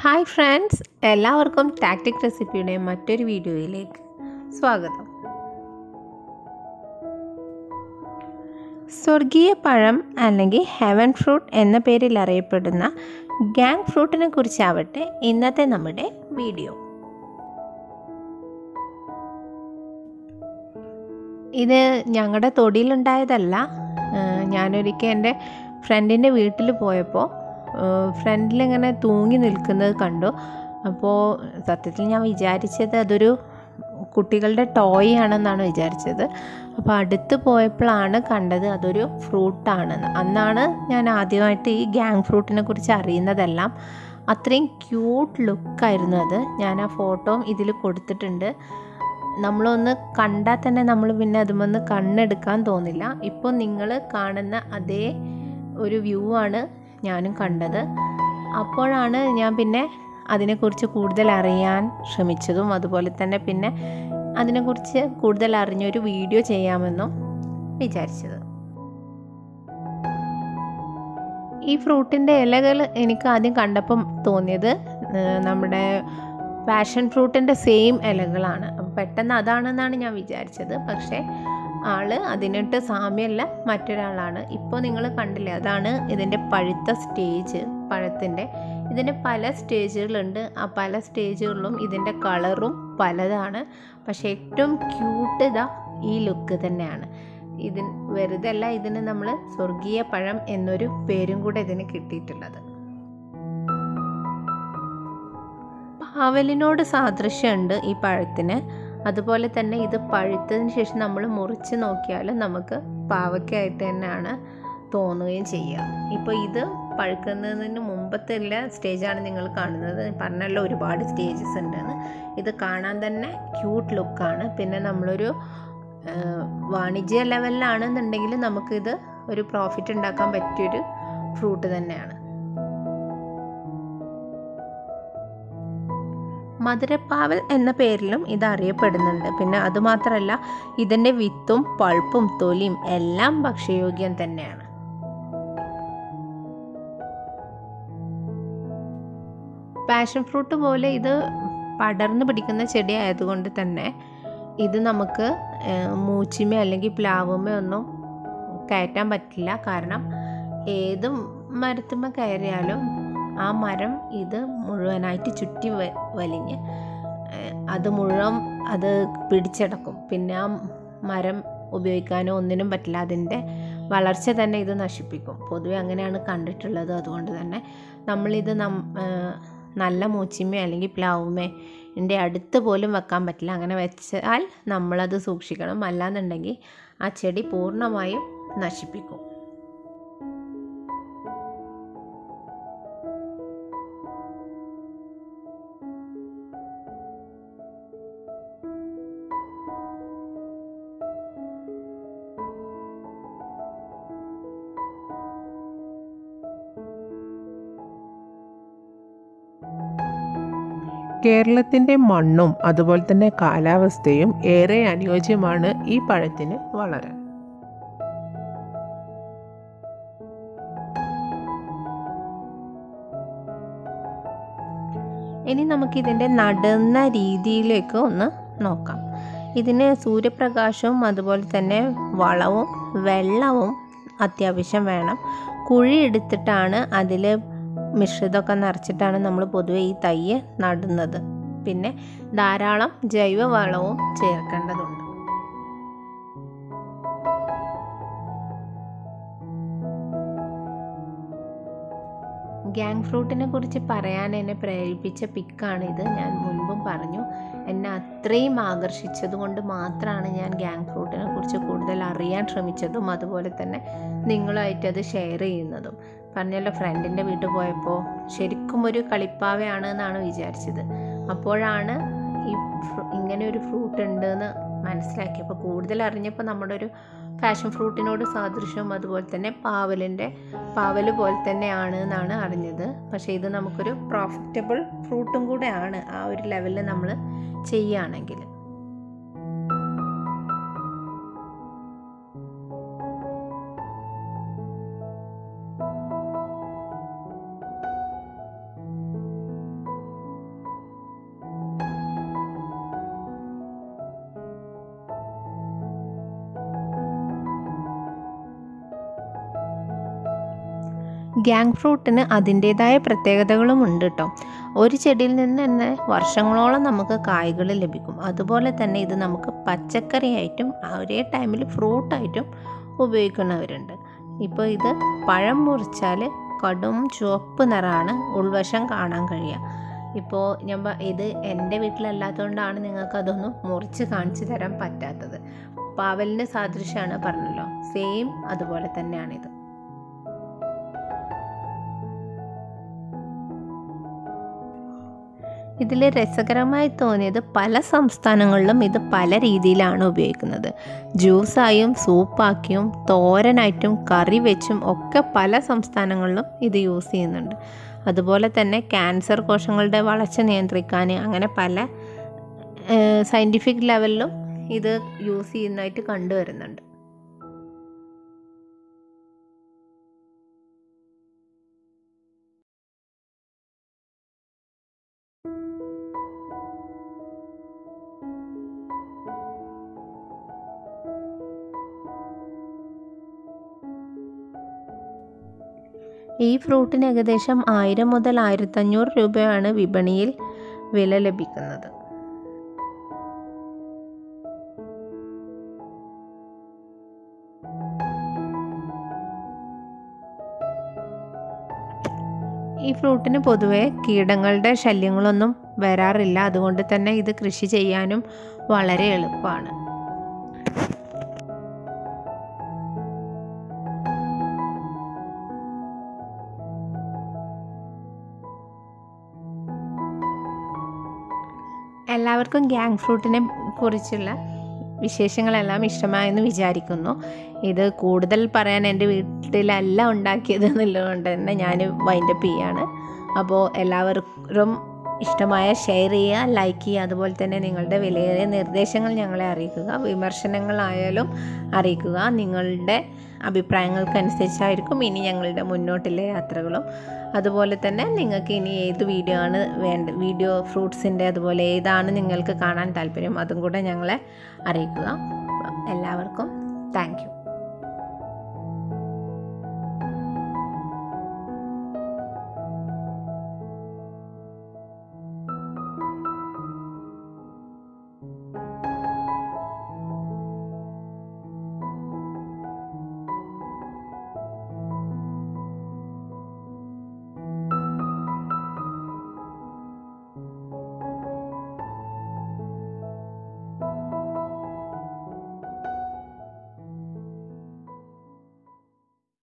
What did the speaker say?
hi friends എല്ലാവർക്കും tactic റെസിപ്പിയുടെ മറ്റൊരു വീഡിയോയിലേക്ക് സ്വാഗതം സ്വർഗീയ പഴം അല്ലെങ്കിൽ ഹെവൻ ഫ്രൂട്ട് എന്ന പേരിൽ അറിയപ്പെടുന്ന ഗാങ് ഫ്രൂട്ടിനെ കുറിച്ചാവട്ടെ ഇന്നത്തെ നമ്മുടെ വീഡിയോ ഇത് ഞങ്ങളുടെ തൊടിയിലുണ്ടായതല്ല ഏഹ് ഞാനൊരിക്കൽ എൻ്റെ ഫ്രണ്ടിൻ്റെ വീട്ടിൽ പോയപ്പോൾ ഫ്രണ്ടിലിങ്ങനെ തൂങ്ങി നിൽക്കുന്നത് കണ്ടു അപ്പോൾ സത്യത്തിൽ ഞാൻ വിചാരിച്ചത് അതൊരു കുട്ടികളുടെ ടോയ് ആണെന്നാണ് വിചാരിച്ചത് അപ്പോൾ അടുത്ത് പോയപ്പോഴാണ് കണ്ടത് അതൊരു ഫ്രൂട്ടാണെന്ന് അന്നാണ് ഞാൻ ആദ്യമായിട്ട് ഈ ഗാങ് ഫ്രൂട്ടിനെ കുറിച്ച് അറിയുന്നതെല്ലാം അത്രയും ക്യൂട്ട് ലുക്കായിരുന്നു അത് ഞാൻ ആ ഫോട്ടോയും ഇതിൽ കൊടുത്തിട്ടുണ്ട് നമ്മളൊന്ന് കണ്ടാൽ തന്നെ നമ്മൾ പിന്നെ അതുമൊന്ന് കണ്ണെടുക്കാൻ തോന്നില്ല ഇപ്പോൾ നിങ്ങൾ കാണുന്ന അതേ ഒരു വ്യൂ ആണ് ഞാനും കണ്ടത് അപ്പോഴാണ് ഞാൻ പിന്നെ അതിനെക്കുറിച്ച് കൂടുതൽ അറിയാൻ ശ്രമിച്ചതും അതുപോലെ തന്നെ പിന്നെ അതിനെക്കുറിച്ച് കൂടുതൽ അറിഞ്ഞൊരു വീഡിയോ ചെയ്യാമെന്നും വിചാരിച്ചത് ഈ ഫ്രൂട്ടിൻ്റെ ഇലകൾ എനിക്ക് ആദ്യം കണ്ടപ്പം തോന്നിയത് ഏഹ് നമ്മുടെ പാഷൻ ഫ്രൂട്ടിൻ്റെ സെയിം ഇലകളാണ് അപ്പം പെട്ടെന്ന് അതാണെന്നാണ് ഞാൻ വിചാരിച്ചത് പക്ഷേ ആള് അതിനിട്ട് സാമ്യമല്ല മറ്റൊരാളാണ് ഇപ്പോൾ നിങ്ങൾ കണ്ടില്ലേ അതാണ് ഇതിൻ്റെ പഴുത്ത സ്റ്റേജ് പഴത്തിൻ്റെ ഇതിന് പല സ്റ്റേജുകളുണ്ട് ആ പല സ്റ്റേജുകളിലും ഇതിൻ്റെ കളറും പലതാണ് പക്ഷേ ഏറ്റവും ക്യൂട്ട് ഇതാ ഈ ലുക്ക് തന്നെയാണ് ഇതിന് വെറുതെ അല്ല ഇതിന് നമ്മൾ സ്വർഗീയ പഴം എന്നൊരു പേരും കൂടെ ഇതിന് കിട്ടിയിട്ടുള്ളത് പാവലിനോട് സാദൃശ്യമുണ്ട് ഈ പഴത്തിന് അതുപോലെ തന്നെ ഇത് പഴുത്തതിന് ശേഷം നമ്മൾ മുറിച്ച് നോക്കിയാൽ നമുക്ക് പാവയ്ക്കായിട്ട് തന്നെയാണ് തോന്നുകയും ചെയ്യുക ഇപ്പോൾ ഇത് പഴുക്കുന്നതിന് മുമ്പത്തെ എല്ലാ സ്റ്റേജാണ് നിങ്ങൾ കാണുന്നത് പറഞ്ഞല്ലോ ഒരുപാട് സ്റ്റേജസ് ഉണ്ടെന്ന് ഇത് കാണാൻ തന്നെ ക്യൂട്ട് ലുക്കാണ് പിന്നെ നമ്മളൊരു വാണിജ്യ ലെവലിലാണെന്നുണ്ടെങ്കിൽ നമുക്കിത് ഒരു പ്രോഫിറ്റ് ഉണ്ടാക്കാൻ പറ്റിയൊരു ഫ്രൂട്ട് തന്നെയാണ് മധുരപ്പാവൽ എന്ന പേരിലും ഇത് അറിയപ്പെടുന്നുണ്ട് പിന്നെ അതുമാത്രമല്ല ഇതിൻ്റെ വിത്തും പൾപ്പും തൊലിയും എല്ലാം ഭക്ഷ്യയോഗ്യം തന്നെയാണ് പാഷൻ ഫ്രൂട്ട് പോലെ ഇത് പടർന്നു പിടിക്കുന്ന ചെടി ആയതുകൊണ്ട് തന്നെ ഇത് നമുക്ക് മൂച്ചിമ അല്ലെങ്കിൽ പ്ലാവുമ ഒന്നും കയറ്റാൻ പറ്റില്ല കാരണം ഏത് മരത്തുമ്മ കയറിയാലും ആ മരം ഇത് മുഴുവനായിട്ട് ചുറ്റി വലിഞ്ഞ് അത് മുഴുവൻ അത് പിടിച്ചടക്കും പിന്നെ ആ മരം ഉപയോഗിക്കാനോ ഒന്നിനും പറ്റില്ല അതിൻ്റെ വളർച്ച തന്നെ ഇത് നശിപ്പിക്കും പൊതുവെ അങ്ങനെയാണ് കണ്ടിട്ടുള്ളത് അതുകൊണ്ട് തന്നെ നമ്മളിത് നം നല്ല മൂച്ചിമയോ അല്ലെങ്കിൽ പ്ലാവുമേ എൻ്റെ അടുത്ത് പോലും വെക്കാൻ പറ്റില്ല അങ്ങനെ വെച്ചാൽ നമ്മളത് സൂക്ഷിക്കണം അല്ലാന്നുണ്ടെങ്കിൽ ആ ചെടി പൂർണ്ണമായും നശിപ്പിക്കും കേരളത്തിൻ്റെ മണ്ണും അതുപോലെ തന്നെ കാലാവസ്ഥയും ഏറെ അനുയോജ്യമാണ് ഈ പഴത്തിന് വളരാൻ ഇനി നമുക്കിതിൻ്റെ നടുന്ന രീതിയിലേക്ക് ഒന്ന് നോക്കാം ഇതിന് സൂര്യപ്രകാശവും അതുപോലെ തന്നെ വളവും വെള്ളവും അത്യാവശ്യം വേണം കുഴി എടുത്തിട്ടാണ് അതിൽ മിശ്രിതമൊക്കെ നിറച്ചിട്ടാണ് നമ്മൾ പൊതുവെ ഈ തൈ നടുന്നത് പിന്നെ ധാരാളം ജൈവ വളവും ചേർക്കേണ്ടതുണ്ട് ഗ്യാങ് ഫ്രൂട്ടിനെ കുറിച്ച് പറയാൻ എന്നെ പ്രേരിപ്പിച്ച പിക്കാണിത് ഞാൻ മുൻപും പറഞ്ഞു എന്നെ അത്രയും ആകർഷിച്ചത് കൊണ്ട് മാത്രമാണ് ഞാൻ ഗ്യാങ് ഫ്രൂട്ടിനെ കുറിച്ച് കൂടുതൽ അറിയാൻ ശ്രമിച്ചതും അതുപോലെ തന്നെ നിങ്ങളുമായിട്ട് അത് ഷെയർ ചെയ്യുന്നതും പറഞ്ഞല്ലോ ഫ്രണ്ടിൻ്റെ വീട്ടിൽ പോയപ്പോൾ ശരിക്കും ഒരു കളിപ്പാവയാണ് എന്നാണ് വിചാരിച്ചത് അപ്പോഴാണ് ഈ ഇങ്ങനെ ഒരു ഫ്രൂട്ട് ഉണ്ടെന്ന് മനസ്സിലാക്കി അപ്പോൾ കൂടുതൽ അറിഞ്ഞപ്പോൾ നമ്മുടെ ഒരു പാഷൻ ഫ്രൂട്ടിനോട് സാദൃശ്യവും അതുപോലെ തന്നെ പാവലിൻ്റെ പാവൽ പോലെ തന്നെയാണ് എന്നാണ് അറിഞ്ഞത് പക്ഷേ ഇത് നമുക്കൊരു പ്രോഫിറ്റബിൾ ഫ്രൂട്ടും കൂടെ ആണ് ആ ഒരു ലെവലിൽ നമ്മൾ ചെയ്യുകയാണെങ്കിൽ ഗ്യാങ് ഫ്രൂട്ടിന് അതിൻ്റേതായ പ്രത്യേകതകളും ഉണ്ട് കേട്ടോ ഒരു ചെടിയിൽ നിന്ന് തന്നെ വർഷങ്ങളോളം നമുക്ക് കായ്കൾ ലഭിക്കും അതുപോലെ തന്നെ ഇത് നമുക്ക് പച്ചക്കറിയായിട്ടും ഒരേ ടൈമിൽ ഫ്രൂട്ടായിട്ടും ഉപയോഗിക്കുന്നവരുണ്ട് ഇപ്പോൾ ഇത് പഴം മുറിച്ചാൽ കടും ചുവപ്പ് നിറമാണ് ഉൾവശം കാണാൻ കഴിയുക ഇപ്പോൾ ഞാൻ പ- ഇത് എൻ്റെ വീട്ടിലല്ലാത്തതുകൊണ്ടാണ് നിങ്ങൾക്ക് അതൊന്നും മുറിച്ച് കാണിച്ചു തരാൻ പറ്റാത്തത് പാവലിൻ്റെ സാദൃശ്യമാണ് പറഞ്ഞല്ലോ സെയിം അതുപോലെ തന്നെയാണിത് ഇതിൽ രസകരമായി തോന്നിയത് പല സംസ്ഥാനങ്ങളിലും ഇത് പല രീതിയിലാണ് ഉപയോഗിക്കുന്നത് ജ്യൂസായും സൂപ്പാക്കിയും തോരനായിട്ടും കറി വെച്ചും ഒക്കെ പല സംസ്ഥാനങ്ങളിലും ഇത് യൂസ് ചെയ്യുന്നുണ്ട് അതുപോലെ തന്നെ ക്യാൻസർ കോശങ്ങളുടെ വളർച്ച നിയന്ത്രിക്കാൻ അങ്ങനെ പല സയൻറ്റിഫിക് ലെവലിലും ഇത് യൂസ് ചെയ്യുന്നതായിട്ട് കണ്ടുവരുന്നുണ്ട് ഈ ഫ്രൂട്ടിന് ഏകദേശം ആയിരം മുതൽ ആയിരത്തഞ്ഞൂറ് രൂപയാണ് വിപണിയിൽ വില ലഭിക്കുന്നത് ഈ ഫ്രൂട്ടിന് പൊതുവെ കീടങ്ങളുടെ ശല്യങ്ങളൊന്നും വരാറില്ല അതുകൊണ്ട് തന്നെ ഇത് കൃഷി ചെയ്യാനും വളരെ എളുപ്പമാണ് എല്ലാവർക്കും ഗ്യാങ് ഫ്രൂട്ടിനെ കുറിച്ചുള്ള വിശേഷങ്ങളെല്ലാം ഇഷ്ടമായെന്ന് വിചാരിക്കുന്നു ഇത് കൂടുതൽ പറയാൻ എൻ്റെ വീട്ടിലല്ല ഉണ്ടാക്കിയത് എന്നുള്ളതുകൊണ്ട് തന്നെ ഞാൻ വൈൻഡപ്പ് ചെയ്യാണ് അപ്പോൾ എല്ലാവർക്കും ഇഷ്ടമായ ഷെയർ ചെയ്യുക ലൈക്ക് ചെയ്യുക അതുപോലെ തന്നെ നിങ്ങളുടെ വിലയേറിയ നിർദ്ദേശങ്ങൾ ഞങ്ങളെ അറിയിക്കുക വിമർശനങ്ങളായാലും അറിയിക്കുക നിങ്ങളുടെ അഭിപ്രായങ്ങൾക്കനുസരിച്ചായിരിക്കും ഇനി ഞങ്ങളുടെ മുന്നോട്ടുള്ള യാത്രകളും അതുപോലെ തന്നെ നിങ്ങൾക്ക് ഇനി ഏത് വീഡിയോ ആണ് വേണ്ട വീഡിയോ ഫ്രൂട്ട്സിൻ്റെ അതുപോലെ ഏതാണ് നിങ്ങൾക്ക് കാണാൻ താല്പര്യം അതും കൂടെ ഞങ്ങളെ അറിയിക്കുക എല്ലാവർക്കും താങ്ക് യു